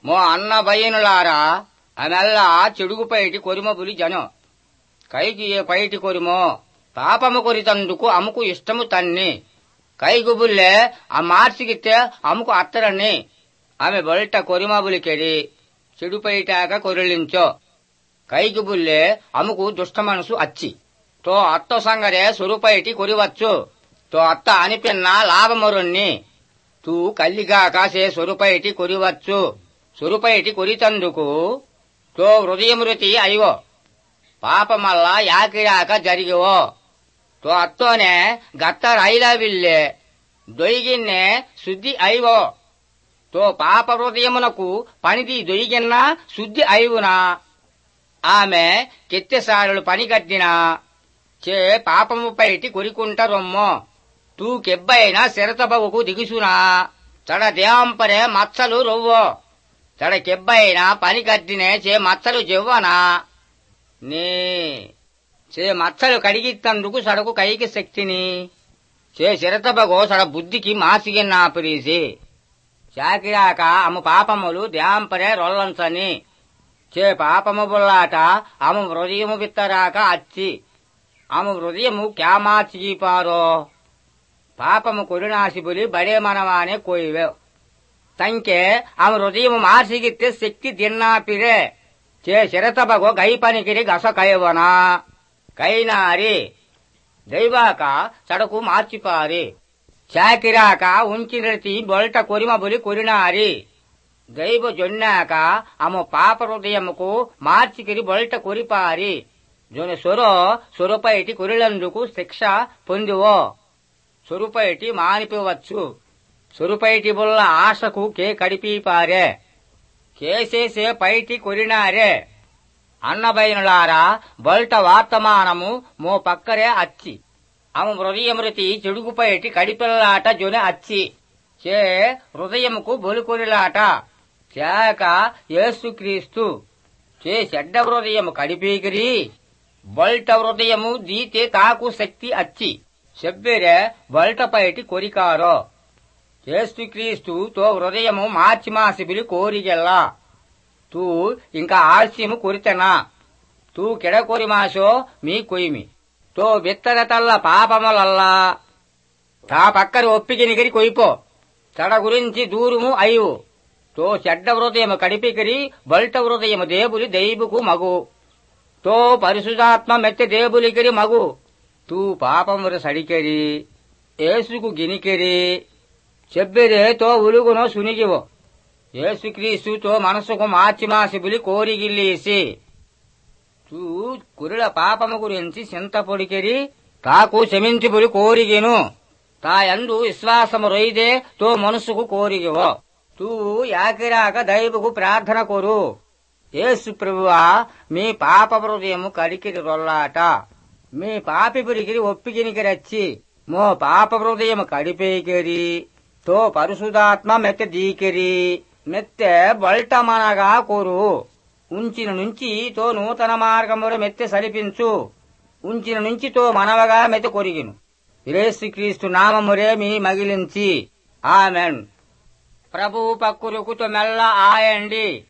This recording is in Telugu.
మో అన్న బయ్యనులారా అమెల్లా చెడుగు పైటి కొరిమబులి జనం కైకి ఏ పైటి కొరిమో పాపము కొరితందుకు అముకు ఇష్టము తన్ని కైగుబుల్లే ఆ మార్చిగితే అముకు అత్తరని ఆమె బొల్ట కొరిమబులికెడి చెడు పైటాక కొరిలించో కైగుబుల్లే అముకు దుష్ట మనసు అచ్చి తో అత్త సంగరే సురుపైటి కొరివచ్చు తో అత్త అనిపిన్న లాభమరుణ్ణి తూ కల్లిగాక సే సురుపైటి కొరివచ్చు సురుపైటి కొరితందుకు తో హృదయమృతి అయ్యో పాపమల్ల యాకిరాక జరిగివో తో అత్తోనే గత్త రైలావిల్లే దొయ్గిన్నే శుద్ధి అయివో తో పాప హృదయమునకు పనిది దొయ్గిన్నా శుద్ధి అయివునా ఆమె కెత్తెసారులు పనిగట్టినా చే పాపము పైటి కొరికుంట రొమ్మో తూ కెబ్బైన శరతబవుకు దిగుసునా తడ దేవంపరే మచ్చలు రొవ్వో తడ కెబ్బైన పని కట్టినే చే మచ్చలు జెవ్వనా నీ చే మచ్చలు కడిగిత్తందుకు సడకు కైకి శక్తిని చే శరతబగో సడ బుద్ధికి మాసిగిన్నా పిరీసి చాకిరాక అమ్మ పాపములు దేవంపరే రొల్లంచని చే పాపము బుల్లాట ఆమె హృదయము విత్తరాక అచ్చి ఆమె హృదయము క్యామాచిపారో పాపము కొరినాశిబులి బడే మనవానే కోయివే ತಂಕೆ ಆಮ ಹೃದಯ ಮಾರ್ಸಿಗಿತ್ತೆ ಶಕ್ತಿ ದಿನ್ನಾಪಿರೆ ಚೇ ಶಿರತಬಗೋ ಗೈ ಪನಿಕಿರಿ ಗಸ ಕೈವನ ಕೈನಾರಿ ದೈವಾಕ ಸಡಕು మార్చిపారి చాకిరాక ఉంచినతి బొల్ట కొరిమ బులి కొరినారి దైవ జొన్నాక ఆమె పాప హృదయముకు మార్చికిరి బొల్ట కొరిపారి జొన సొరో సొరపైటి కొరిలందుకు శిక్ష పొందివో సొరుపైటి మానిపోవచ్చు సురుపైటి బుల్ల ఆశకు కే కడిపీపారే కేసేసే పైటి కొరినారే అన్నబైనులారా బొల్ట వార్తమానము మో పక్కరే అచ్చి ఆమె హృదయమృతి చెడుగుపైటి కడిపిల్లాట జొన అచ్చి చే హృదయముకు బొలికొరిలాట చేక యేసుక్రీస్తు చే చెడ్డ హృదయము కడిపీకిరి బొల్ట హృదయము దీతే తాకు శక్తి అచ్చి సెబ్బెరే బొల్ట పైటి కొరికారో యేసుక్రీస్తు తో హృదయము మార్చి మాసిబిలి కోరిగెల్లా తూ ఇంకా ఆలస్యము కొరితెనా తూ కెడకొరి మాసో మీ కొయ్మి తో బిత్తర తల్ల పాపములల్లా తా పక్కరి ఒప్పికినికరి కొయ్పో తడ గురించి దూరుము అయ్యు తో చెడ్డ హృదయము కడిపికిరి బల్ట హృదయము దేవులి దైబుకు మగు తో పరిశుధాత్మ మెత్తె దేవులికిరి మగు తూ పాపమురు సడికెరి ఏసుకు గినికెరి చెబ్బెరే తో ఉలుగునో సునిగివో ఏసుక్రీస్తు తో మనసుకు మార్చి మాసిబులి కోరిగిల్లేసి తూ కురుల పాపము గురించి చింత పొడికెరి తాకు శమించిబులి కోరిగిను తాయందు విశ్వాసము రొయ్దే తో మనసుకు కోరిగివో తూ యాకిరాక దైవకు ప్రార్థన కొరు ఏసు ప్రభువా మీ పాప హృదయము కడికిరి రొల్లాట మీ పాపి పురికిరి ఒప్పికినికి రచ్చి మో పాప హృదయము కడిపేకిరి తో పరిశుధాత్మ మెత్తె దీకిరి మెత్తె బల్టమనగా కోరు ఉంచిన నుంచి తో నూతన మార్గములు మెత్తె సరిపించు ఉంచిన నుంచి తో మనవగా మెత్తె కొరిగిను క్రీస్తు నామమురే మీ మగిలించి ఆమెన్ ప్రభు పక్కురుకుతో మెల్ల ఆయండి